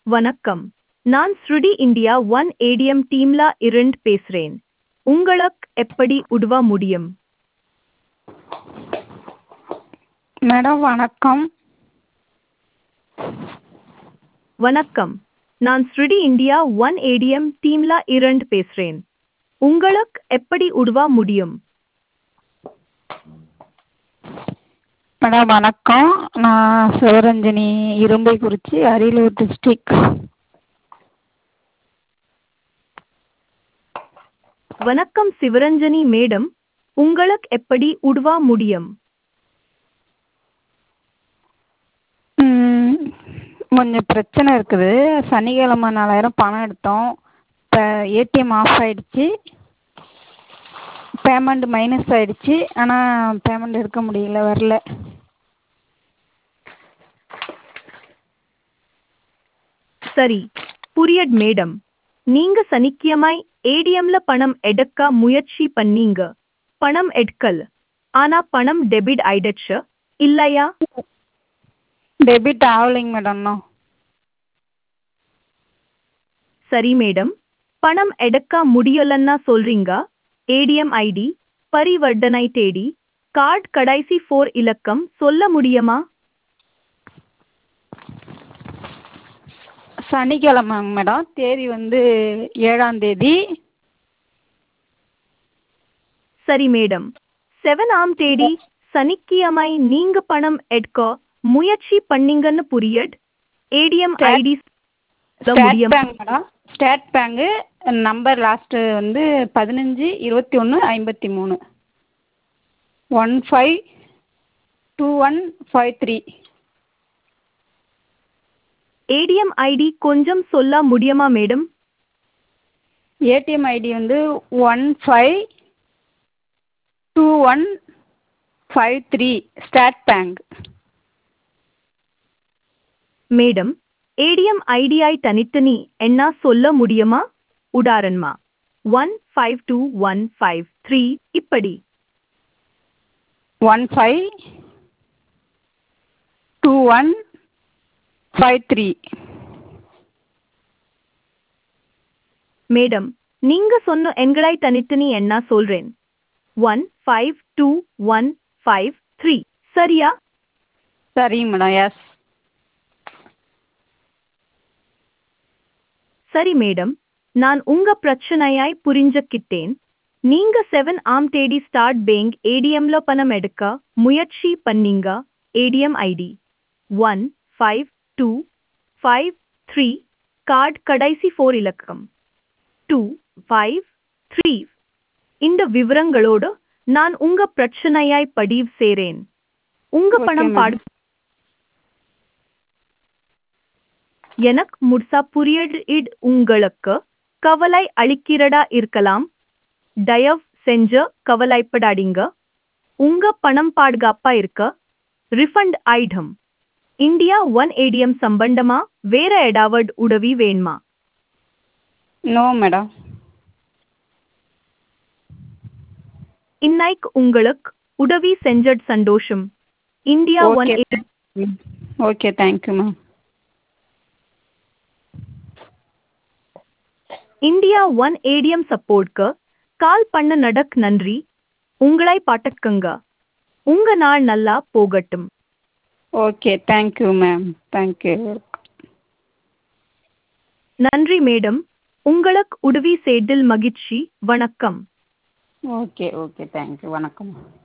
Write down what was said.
வணக்கம் நான் ஸ்ருடி இந்தியா ஒன் ஏடிஎம் டீம்ல இருந்து பேசுறேன் உங்களுக்கு எப்படி உதவ முடியும் மேடம் வணக்கம் வணக்கம் நான் ஸ்ருடி இந்தியா ஒன் ஏடிஎம் டீம்ல இருந்து பேசுறேன் உங்களுக்கு எப்படி உதவ முடியும் மேடம் வணக்கம் நான் சிவரஞ்சனி இரும்பைக்குறிச்சி அரியலூர் டிஸ்ட்ரிக் வணக்கம் சிவரஞ்சனி மேடம் உங்களுக்கு எப்படி உதவ முடியும் ம், கொஞ்சம் பிரச்சனை இருக்குது சனிக்கிழமை நாலாயிரம் பணம் எடுத்தோம் இப்போ ஏடிஎம் ஆஃப் ஆயிடுச்சு பேமெண்ட் மைனஸ் ஆயிடுச்சு ஆனால் பேமெண்ட் எடுக்க முடியல வரல சரி புரியட் மேடம் நீங்க சனிக்கிழமை ஏடிஎம்ல பணம் எடுக்க முயற்சி பண்ணீங்க பணம் எடுக்கல் ஆனா பணம் டெபிட் ஆயிடுச்சு இல்லையா டெபிட் ஆகலைங்க மேடம் இன்னும் சரி மேடம் பணம் எடுக்க முடியலன்னா சொல்றீங்க ஏடிஎம் ஐடி பரிவர்த்தனை தேடி கார்டு கடைசி ஃபோர் இலக்கம் சொல்ல முடியுமா சனிக்கிழமைங்க மேடம் தேதி வந்து ஏழாம் தேதி சரி மேடம் செவன் ஆம் தேதி சனிக்கிழமை நீங்க பணம் எடுக்க முயற்சி பண்ணீங்கன்னு புரியட் ஏடிஎம் Stat- ஐடி ஸ்டேட் முடியும் bank madam state bank number last வந்து பதினஞ்சு இருபத்தி ஒன்று ஐம்பத்தி மூணு one five two one five three ATM ID கொஞ்சம் சொல்ல முடியுமா மேடம் ஏடிஎம் ஐடி வந்து one five two one five three state bank madam ATM ஐடிஐ தனித்தனி என்ன சொல்ல முடியுமா உதாரணமா one five two one five three இப்படி one five two one five three madam நீங்க சொன்ன எண்களை தனித்தனி என்ன சொல்றேன் one five two one five three சரியா சரிங்க மேடம் எஸ் சரி மேடம் நான் உங்க பிரச்சனையாய் புரிஞ்சுக்கிட்டேன் நீங்க செவன் ஆம் தேதி ஸ்டார்ட் பேங்க் ஏடிஎம்ல பணம் எடுக்க முயற்சி பண்ணீங்க ATM ID one five two five three card கடைசி ஃபோர் இலக்கம் டூ ஃபைவ் த்ரீ இந்த விவரங்களோடு நான் உங்க பிரச்சனையாய் பதிவு செய்றேன் உங்க Okay, பணம் ma'am. பாடு எனக்கு முழுசா புரியட் உங்களுக்கு கவலை அளிக்கிறதா இருக்கலாம் தயவு செஞ்சு கவலைப்படாதீங்க உங்க பணம் பாதுகாப்பா இருக்க ரிஃபண்ட் ஆயிடும் இந்தியா ஒன் ஏடிஎம் சம்பந்தமா வேற ஏதாவது உதவி வேணுமா நோ மேடம் இன்னைக்கு உங்களுக்கு உதவி செஞ்சட் சந்தோஷம் India one okay okay thank you ma'am India one ATM சப்போர்ட்க்கு கால் பண்ண நடக் நன்றி உங்களை பாட்டுக்குங்க உங்க நாள் நல்லா போகட்டும் ஓகே தேங்க்யூ மேம் தேங்க்யூ நன்றி மேடம் உங்களுக்கு உதவி செய்தல் மகிழ்ச்சி வணக்கம் ஓகே ஓகே தேங்க்யூ வணக்கம்